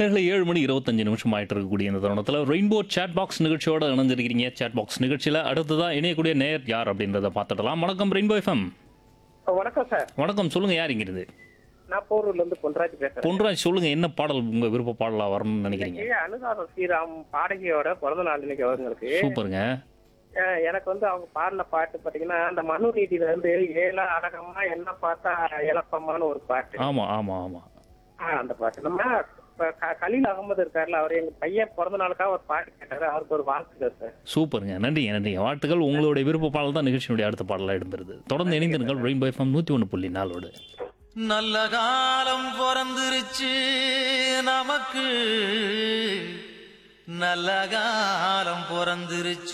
நேரில் ஏழு மணி இருபத்தஞ்சு நிமிஷம் ஆயிட்டு இருக்கக்கூடிய இந்த தருணத்தில் ரெயின்போ சேட் பாக்ஸ் நிகழ்ச்சியோட இணைஞ்சிருக்கிறீங்க சேட் பாக்ஸ் நிகழ்ச்சியில் அடுத்ததான் இணையக்கூடிய நேர் யார் அப்படின்றத பார்த்துடலாம் வணக்கம் ரெயின்போ எஃப்எம் வணக்கம் சார் வணக்கம் சொல்லுங்க யார் இங்கிருந்து நான் போரூர்ல இருந்து பொன்ராஜ் பேசுறேன் பொன்ராஜ் சொல்லுங்க என்ன பாடல் உங்க விருப்ப பாடலா வரணும்னு நினைக்கிறீங்க இன்னைக்கு அனுராதம் ஸ்ரீராம் பாடகியோட பிறந்த நாள் இன்னைக்கு அவங்களுக்கு சூப்பருங்க அஹ் எனக்கு வந்து அவங்க பாடின பாட்டு பாத்தீங்கன்னா அந்த மனு நீதியில இருந்து ஏழா அழகமா என்ன பார்த்தா இழப்பமான்னு ஒரு பாட்டு ஆமா ஆமா ஆமா ஆஹ் அந்த பாட்டு நம்ம இப்ப க- கலீல் அகமது இருக்காருல்ல அவர் எங்க பையன் பிறந்த நாளுக்காக ஒரு பாட்டு கேட்டாரு அவருக்கு ஒரு வாழ்த்துக்கள் சார் சூப்பருங்க நன்றிங்க நன்றிங்க வாழ்த்துக்கள் உங்களுடைய விருப்ப பாடல் தான் நிகழ்ச்சியினுடைய அடுத்த பாடலாக இடம்பெறுது தொடர்ந்து இணைந்திருங்கள் ரெயின்போ எஃப்எம் நூற்றி ஒன்று புள்ளி நாலோடு நல்ல காலம் பிறந்துருச்சு நமக்கு நல்ல காலம் பிறந்துருச்சு